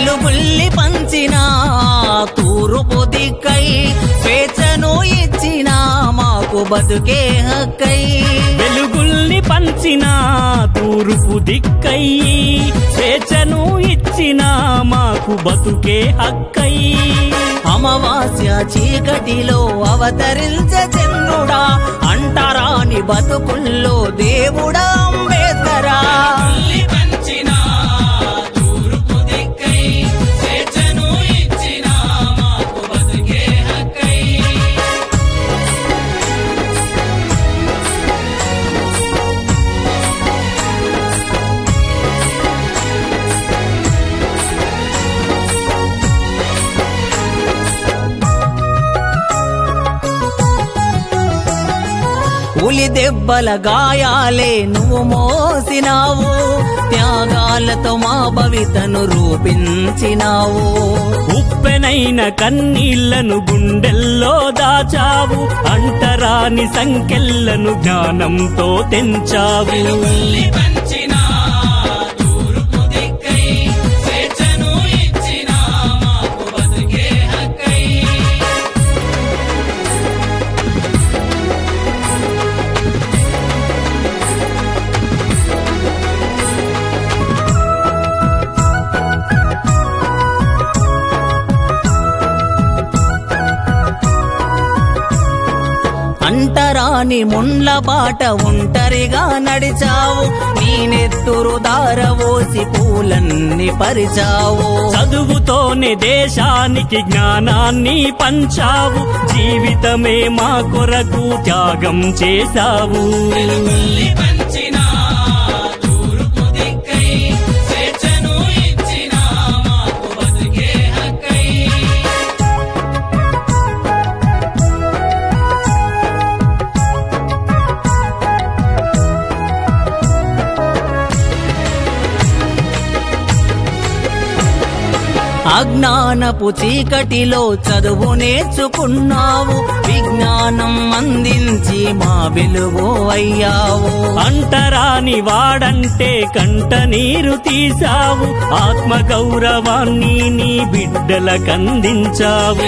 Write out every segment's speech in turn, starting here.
వెలుగుల్లి పంచిన తూర్పు దిక్కై స్వేచ్ఛను ఇచ్చిన మాకు బతుకే హక్కై వెలుగుల్ని పంచిన తూర్పు దిక్కయ్యి స్వేచ్ఛను ఇచ్చిన మాకు బతుకే హక్కై అమావాస్య చీకటిలో అవతరించ చంద్రుడా అంటరాని బతుకుల్లో దేవుడా అంబేద్కరా ఉలి దెబ్బల గాయాలే నువ్వు మోసినావు త్యాగాలతో మా భవితను రూపించినావు ఉప్పెనైన కన్నీళ్లను గుండెల్లో దాచావు అంటరాని సంకెళ్లను జ్ఞానంతో తెంచావు అంటరాని ముండ్ల బాట ఒంటరిగా నడిచావు నీ నెత్తురు దారవోసి పూలన్నీ పరిచావు చదువుతోనే దేశానికి జ్ఞానాన్ని పంచావు జీవితమే మా కొరకు త్యాగం చేశావు అజ్ఞానపు చీకటిలో చదువు నేర్చుకున్నావు విజ్ఞానం అందించి మా వెలుగు అయ్యావు అంటరాని వాడంటే కంట నీరు తీసావు ఆత్మ గౌరవాన్ని నీ బిడ్డలకందించావు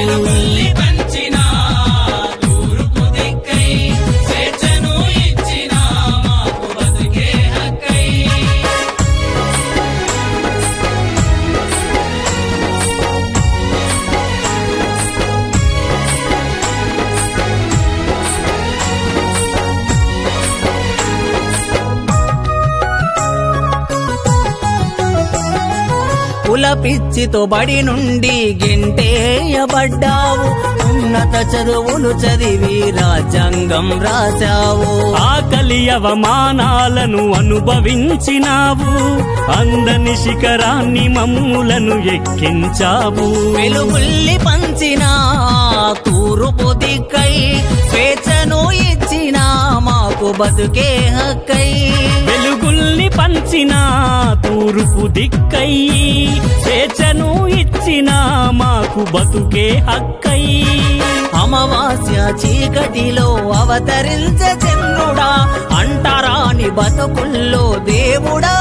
కుల పిచ్చితో బడి నుండి గెంటేయబడ్డావు ఉన్నత చదువులు చదివి రాజ్యాంగం రాశావు ఆకలి అవమానాలను అనుభవించినావు అందని శిఖరాన్ని మమ్ములను ఎక్కించావు వెలుగుల్లి పంచిన తూర్పు దిక్కై స్వేచ్ఛను ఇచ్చిన మాకు బతుకే హక్కై వెలుగుల్ని పంచిన తూర్పు దిక్కయ్యి స్వేచ్ఛను ఇచ్చిన మాకు బతుకే హక్కై అమావాస్య చీకటిలో అవతరించ చంద్రుడా అంటరాని బతుకుల్లో దేవుడా